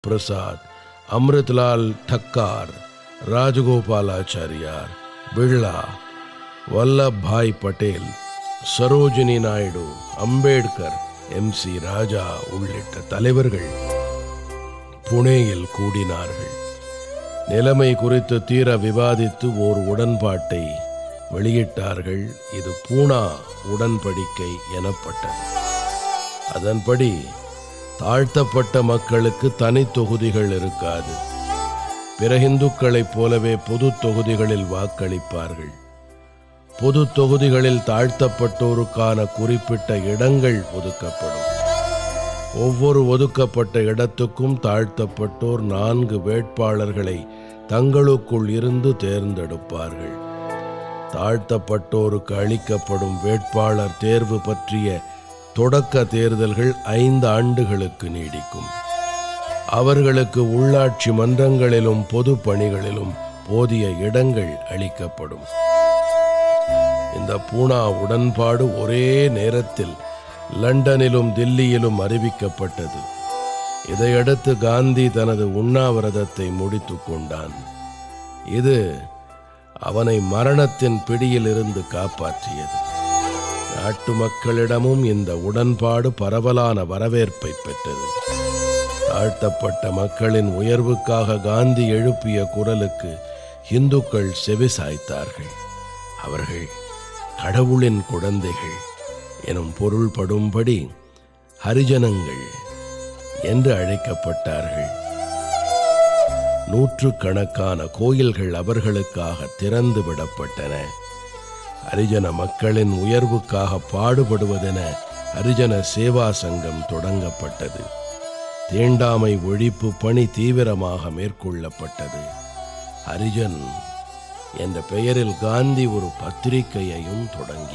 Prasad Amritlal Thakkar Rajagopalachari Birla Vallabhbhai Patel Sarojini Naidu Ambedkar M C Raja உள்ளிட்ட தலைவர்கள் புனேயில் கூடினார்கள் நிலைமை குறித்து தீர விவாதித்து ஓர் உடன்பாட்டை வெளியிட்டார்கள் இது பூனா உடன்படிக்கை எனப்பட்டது அதன்படி தாழ்த்தப்பட்ட மக்களுக்கு தனி தொகுதிகள் இருக்காது பிற இந்துக்களைப் போலவே பொது தொகுதிகளில் வாக்களிப்பார்கள் பொது தொகுதிகளில் தாழ்த்தப்பட்டோருக்கான குறிப்பிட்ட இடங்கள் ஒதுக்கப்படும் ஒவ்வொரு ஒதுக்கப்பட்ட இடத்துக்கும் தாழ்த்தப்பட்டோர் நான்கு வேட்பாளர்களை தங்களுக்குள் இருந்து தேர்ந்தெடுப்பார்கள் தாழ்த்தப்பட்டோருக்கு அளிக்கப்படும் வேட்பாளர் தேர்வு பற்றிய தொடக்க தேர்தல்கள் ஐந்து ஆண்டுகளுக்கு நீடிக்கும் அவர்களுக்கு உள்ளாட்சி மன்றங்களிலும் பொது பணிகளிலும் போதிய இடங்கள் அளிக்கப்படும் இந்த பூனா உடன்பாடு ஒரே நேரத்தில் லண்டனிலும் தில்லியிலும் அறிவிக்கப்பட்டது இதையடுத்து காந்தி தனது உண்ணாவிரதத்தை முடித்துக் கொண்டான் இது அவனை மரணத்தின் பிடியில் இருந்து காப்பாற்றியது நாட்டு மக்களிடமும் இந்த உடன்பாடு பரவலான வரவேற்பை பெற்றது தாழ்த்தப்பட்ட மக்களின் உயர்வுக்காக காந்தி எழுப்பிய குரலுக்கு இந்துக்கள் செவிசாய்த்தார்கள் அவர்கள் கடவுளின் குழந்தைகள் எனும் பொருள் படும்படி ஹரிஜனங்கள் என்று அழைக்கப்பட்டார்கள் நூற்றுக்கணக்கான கோயில்கள் அவர்களுக்காக திறந்து விடப்பட்டன ஹரிஜன மக்களின் உயர்வுக்காக பாடுபடுவதென ஹரிஜன சேவா சங்கம் தொடங்கப்பட்டது தீண்டாமை ஒழிப்பு பணி தீவிரமாக மேற்கொள்ளப்பட்டது ஹரிஜன் என்ற பெயரில் காந்தி ஒரு பத்திரிகையையும் தொடங்கி